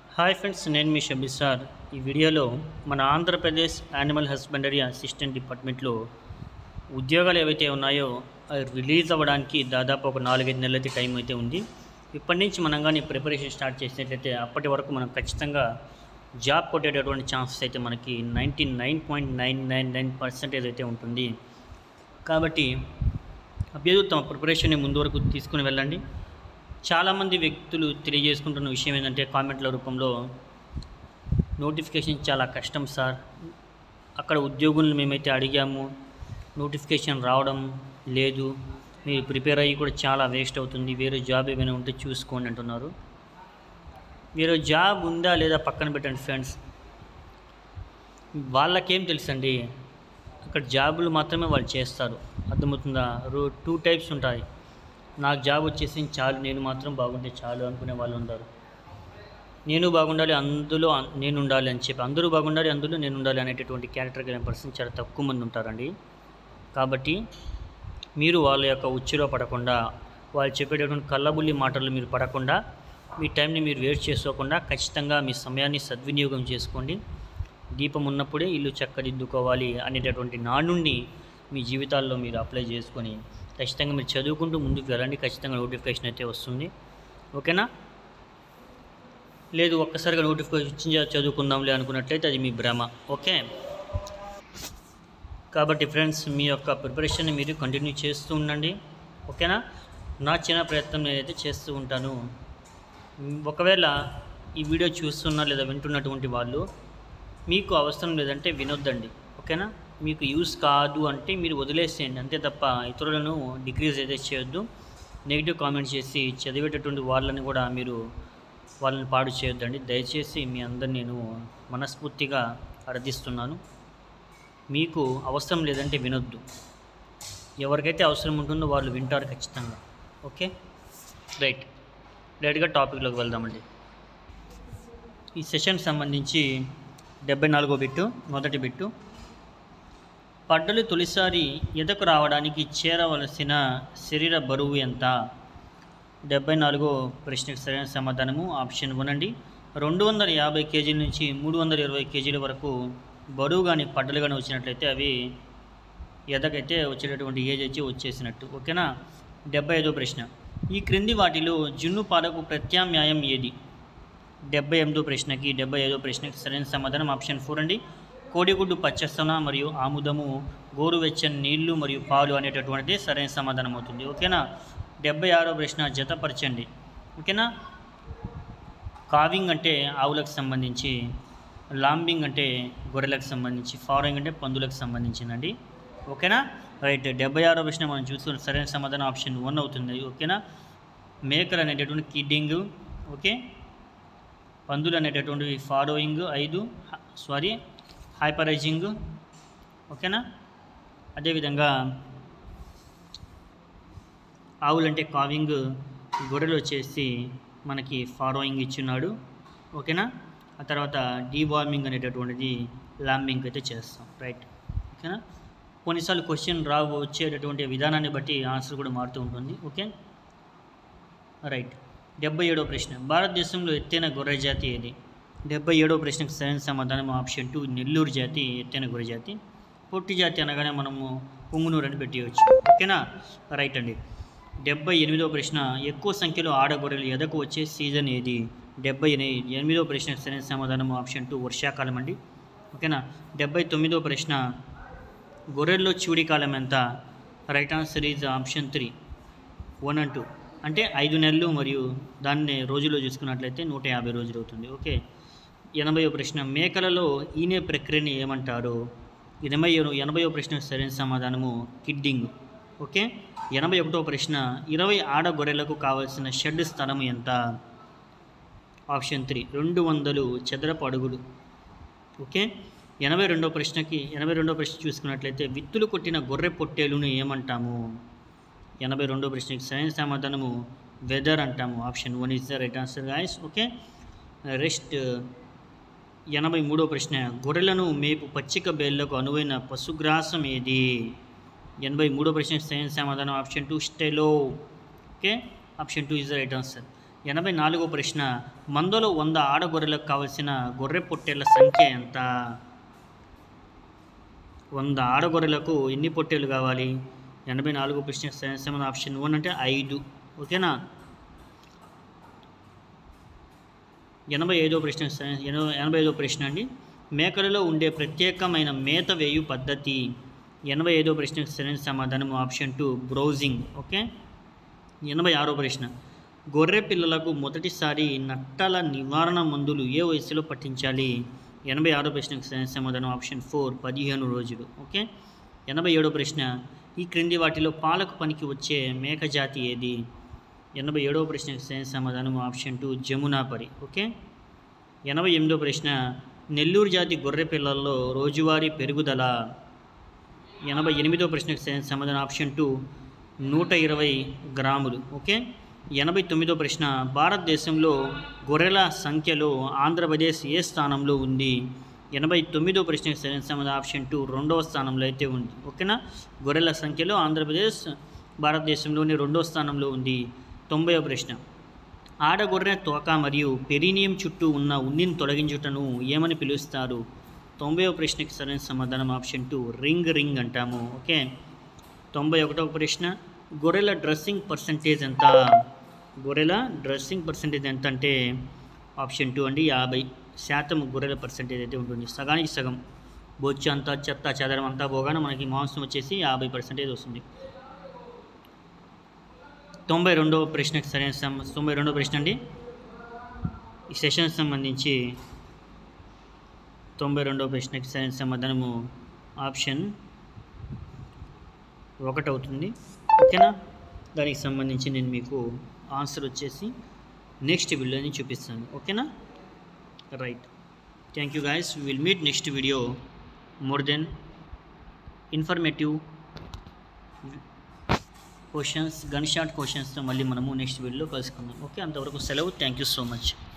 hi friends నేను మీ షబీ sir ఈ వీడియోలో మన ఆంధ్రప్రదేశ్ యానిమల్ హస్బెండరీ అసిస్టెంట్ డిపార్ట్మెంట్లో ఉద్యోగాలు ఏవైతే ఉన్నాయో అవి రిలీజ్ అవ్వడానికి దాదాపు ఒక నాలుగైదు నెలల అయితే టైం అయితే ఉంది ఇప్పటి నుంచి మనం కానీ ప్రిపరేషన్ స్టార్ట్ చేసినట్లయితే అప్పటి వరకు మనం ఖచ్చితంగా జాబ్ కొట్టేటటువంటి ఛాన్సెస్ అయితే మనకి ninety nine point nine nine nine percentage అయితే ఉంటుంది కాబట్టి అభ్యర్థులు తమ ప్రిపరేషన్ని ముందు వరకు తీసుకుని వెళ్ళండి చాలామంది వ్యక్తులు తెలియజేసుకుంటున్న విషయం ఏంటంటే కామెంట్ల రూపంలో నోటిఫికేషన్ చాలా కష్టం సార్ అక్కడ ఉద్యోగులను మేమైతే అడిగాము నోటిఫికేషన్ రావడం లేదు మీరు ప్రిపేర్ అయ్యి కూడా చాలా వేస్ట్ అవుతుంది వేరే జాబ్ ఏమైనా ఉంటే చూసుకోండి అంటున్నారు వేరే జాబ్ ఉందా లేదా పక్కన పెట్టండి ఫ్రెండ్స్ వాళ్ళకేం తెలుసండి అక్కడ జాబులు మాత్రమే వాళ్ళు చేస్తారు అర్థమవుతుందా రో టూ టైప్స్ ఉంటాయి నాకు జాబ్ వచ్చేసి చాలు నేను మాత్రం బాగుంటే చాలు అనుకునే వాళ్ళు ఉంటారు నేను బాగుండాలి అందులో అన్- నేను ఉండాలి అని చెప్పి అందరూ బాగుండాలి అందులో నేను ఉండాలి అనేటటువంటి క్యారెక్టర్ కలిగిన పర్సన్ చాలా తక్కువ మంది ఉంటారండి కాబట్టి మీరు వాళ్ళ యొక్క ఉచ్చులో పడకుండా వాళ్ళు చెప్పేటటువంటి కళ్ళబుల్లి మాటలు మీరు పడకుండా మీ టైంని మీరు వేస్ట్ చేసుకోకుండా ఖచ్చితంగా మీ సమయాన్ని సద్వినియోగం చేసుకోండి దీపం ఉన్నప్పుడే ఇల్లు చక్కదిద్దుకోవాలి అనేటటువంటి నానుడిని మీ జీవితాల్లో మీరు అప్లై చేసుకొని ఖచ్చితంగా మీరు చదువుకుంటూ ముందుకు వెళ్ళండి ఖచ్చితంగా నోటిఫికేషన్ అయితే వస్తుంది ఓకేనా లేదు ఒక్కసారిగా నోటిఫికేషన్ ఇచ్చి చదువుకుందాంలే అనుకున్నట్లయితే అది మీ భ్రమ ఓకే కాబట్టి ఫ్రెండ్స్ మీ యొక్క ప్రిపరేషన్ని మీరు కంటిన్యూ చేస్తూ ఉండండి ఓకేనా నా చిన్న ప్రయత్నం నేనైతే చేస్తూ ఉంటాను మ్, ఒకవేళ ఈ వీడియో చూస్తున్న లేదా వింటున్నటువంటి వాళ్ళు మీకు అవసరం లేదంటే వినొద్దండి ఓకేనా మీకు యూస్ కాదు అంటే మీరు వదిలేసేయండి అంతే తప్ప ఇతరులను డిక్రీజ్ అయితే చేయొద్దు నెగిటివ్ కామెంట్స్ చేసి చదివేటటువంటి వాళ్ళని కూడా మీరు వాళ్ళని పాడు చేయొద్దండి దయచేసి మీ అందరిని నేను మనస్ఫూర్తిగా అర్థిస్తున్నాను మీకు అవసరం లేదంటే వినొద్దు ఎవరికైతే అవసరం ఉంటుందో వాళ్ళు వింటారు ఖచ్చితంగా ఓకే రైట్ డైరెక్ట్గా టాపిక్లోకి వెళ్దామండి ఈ సెషన్ సంబంధించి డెబ్బై నాలుగో బిట్టు మొదటి బిట్టు పడ్డలు తొలిసారి ఎదకు రావడానికి చేరవలసిన శరీర బరువు ఎంత డెబ్బై నాలుగో ప్రశ్నకు సరైన సమాధానము ఆప్షన్ వన్ అండి రెండు వందల యాభై కేజీల నుంచి మూడు వందల ఇరవై కేజీల వరకు బరువు కానీ పడ్డలు కానీ వచ్చినట్లయితే అవి ఎదకైతే వచ్చేటటువంటి ఏజ్ వచ్చి వచ్చేసినట్టు ఓకేనా డెబ్బై ఐదో ప్రశ్న ఈ క్రింది వాటిలో జున్ను పాలకు ప్రత్యామ్నాయం ఏది డెబ్బై ఎనిమిదో ప్రశ్నకి డెబ్బై ఐదో ప్రశ్నకి సరైన సమాధానం ఆప్షన్ ఫోర్ అండి కోడిగుడ్డు పచ్చసన మరియు ఆముదము గోరువెచ్చని నీళ్లు మరియు పాలు అనేటటువంటిది సరైన సమాధానం అవుతుంది ఓకేనా డెబ్బై ఆరో ప్రశ్న జతపరచండి ఓకేనా కావింగ్ అంటే ఆవులకు సంబంధించి లాంబింగ్ అంటే గొర్రెలకు సంబంధించి ఫారింగ్ అంటే పందులకు సంబంధించిందండి ఓకేనా రైట్ డెబ్బై ఆరో ప్రశ్న మనం చూసుకున్న సరైన సమాధానం ఆప్షన్ వన్ అవుతుంది ఓకేనా మేకలు అనేటటువంటి కిడ్డింగ్ ఓకే పందులు అనేటటువంటివి ఫాలోయింగ్ ఐదు సారీ హైపరైజింగ్ ఓకేనా అదేవిధంగా ఆవులంటే కావింగ్ గొర్రెలు వచ్చేసి మనకి ఫాలోయింగ్ ఇచ్చున్నాడు ఓకేనా ఆ తర్వాత డీవార్మింగ్ అనేటటువంటిది లాంబింగ్ అయితే చేస్తాం రైట్ ఓకేనా కొన్నిసార్లు క్వశ్చన్ రావు వచ్చేటటువంటి విధానాన్ని బట్టి ఆన్సర్ కూడా మారుతూ ఉంటుంది ఓకే రైట్ డెబ్బై ఏడో ప్రశ్న భారతదేశంలో ఎత్తైన గొర్రె జాతి ఏది డెబ్బై ఏడో ప్రశ్నకు సరైన సమాధానం ఆప్షన్ టూ నెల్లూరు జాతి ఎత్తైన గొర్రె జాతి పొట్టి జాతి అనగానే మనము పొంగునూరు అని పెట్టేయచ్చు ఓకేనా రైట్ అండి డెబ్బై ఎనిమిదో ప్రశ్న ఎక్కువ సంఖ్యలో ఆడగొర్రెలు ఎదకు వచ్చే సీజన్ ఏది డెబ్బై ఎని- ఎనిమిదో ప్రశ్న సరైన సమాధానం ఆప్షన్ టూ వర్షాకాలం అండి ఓకేనా డెబ్బై తొమ్మిదో ప్రశ్న గొర్రెల్లో చూడి కాలం ఎంత right answer is option three one and two అంటే ఐదు నెలలు మరియు దాన్ని రోజులో చూసుకున్నట్లయితే నూట యాభై రోజులు అవుతుంది ఓకే ఎనభైవ ప్రశ్న మేకలలో ఈనే ప్రక్రియని ఏమంటారు ఎనభై ఎనభైవ ప్రశ్న సరైన సమాధానము కిడ్డింగ్ ఓకే ఎనభై ఒకటో ప్రశ్న ఇరవై ఆడ గొర్రెలకు కావాల్సిన షెడ్ స్థలం ఎంత ఆప్షన్ త్రీ రెండు వందలు చదరపు అడుగులు ఓకే ఎనభై రెండో ప్రశ్నకి ఎనభై రెండో ప్రశ్న చూసుకున్నట్లయితే విత్తులు కొట్టిన గొర్రె పొట్టేలును ఏమంటాము ఎనభై రెండో ప్రశ్నకి సరైన సమాధానము వెదర్ అంటాము option one is the right answer guys okay rest ఎనభై మూడో ప్రశ్న గొర్రెలను మేపు పచ్చిక బేళ్లకు అనువైన పశుగ్రాసం ఏది ఎనభై మూడో ప్రశ్న సరైన సమాధానం ఆప్షన్ టూ స్టెలో okay option two is the right answer ఎనభై నాలుగో ప్రశ్న మందలో వంద ఆడ గొర్రెలకు కావలసిన గొర్రె పొట్టేళ్ల సంఖ్య ఎంత వంద ఆడ గొర్రెలకు ఎన్ని పొట్టేలు కావాలి ఎనభై నాలుగో ప్రశ్న సరైన ఆప్షన్ వన్ అంటే ఐదు ఓకేనా ఎనభై ఐదో ప్రశ్న స- ఎన- ఎనభై ఐదో ప్రశ్న అండి మేకలలో ఉండే ప్రత్యేకమైన మేత వేయు పద్ధతి ఎనభై ఐదో ప్రశ్నకు సరైన సమాధానం ఆప్షన్ టూ బ్రౌజింగ్ ఓకే ఎనభై ఆరో ప్రశ్న గొర్రె పిల్లలకు మొదటిసారి నట్టల నివారణ మందులు ఏ వయసులో పట్టించాలి ఎనభై ఆరో ప్రశ్నకు సరైన సమాధానం ఆప్షన్ ఫోర్ పదిహేను రోజులు ఓకే ఎనభై ఏడో ప్రశ్న ఈ క్రింది వాటిలో పాలకు పనికి వచ్చే మేక జాతి ఏది ఎనభై ఏడవ ప్రశ్నకు సరైన సమాధానం ఆప్షన్ టూ జమునాపరి ఓకే ఎనభై ఎనిమిదో ప్రశ్న నెల్లూరు జాతి గొర్రె పిల్లల్లో రోజువారీ పెరుగుదల ఎనభై ఎనిమిదో ప్రశ్నకు సరైన సమాధానం ఆప్షన్ టూ నూట ఇరవై గ్రాములు ఓకే ఎనభై తొమ్మిదో ప్రశ్న భారతదేశంలో గొర్రెల సంఖ్యలో ఆంధ్రప్రదేశ్ ఏ స్థానంలో ఉంది ఎనభై తొమ్మిదో ప్రశ్నకు సరైన సమాధానం ఆప్షన్ టూ రెండవ స్థానంలో అయితే ఉంది ఓకేనా గొర్రెల సంఖ్యలో ఆంధ్రప్రదేశ్ భారతదేశంలోని రెండవ స్థానంలో ఉంది తొంభైవ ప్రశ్న ఆడగొర్రె తోక మరియు పెరీనియం చుట్టూ ఉన్న ఉన్నిని తొలగించుటను ఏమని పిలుస్తారు తొంభైవ ప్రశ్నకి సరైన సమాధానం ఆప్షన్ టూ రింగ్ రింగ్ అంటాము ఓకే తొంభై ఒకటవ ప్రశ్న గొర్రెల డ్రెస్సింగ్ పర్సంటేజ్ ఎంత గొర్రెల డ్రెస్సింగ్ పర్సంటేజ్ ఎంత అంటే ఆప్షన్ టూ అండి యాభై శాతం గొర్రెల పర్సంటేజ్ అయితే ఉంటుంది సగానికి సగం బొచ్చు అంతా చెత్త చెదరం అంతా పోగానే మనకి మాంసం వచ్చేసి యాభై పర్సెంటేజ్ వస్తుంది తొంభై రెండవ ప్రశ్నకు సరైన సమ తొంభై రెండవ ప్రశ్న అండి ఈ సెషన్ సంబంధించి తొంభై రెండవ ప్రశ్నకి సరైన సమాధానము ఆప్షన్ ఒకటి అవుతుంది ఓకేనా దానికి సంబంధించి నేను మీకు ఆన్సర్ వచ్చేసి నెక్స్ట్ వీడియోని చూపిస్తాను ఓకేనా right thank you guys will meet next video more then informative questions gun shot క్వశ్చన్స్తో మళ్ళీ మనము నెక్స్ట్ వీడియోలో కలుసుకుందాం ఓకే అంతవరకు సెలవు థ్యాంక్ యూ సో మచ్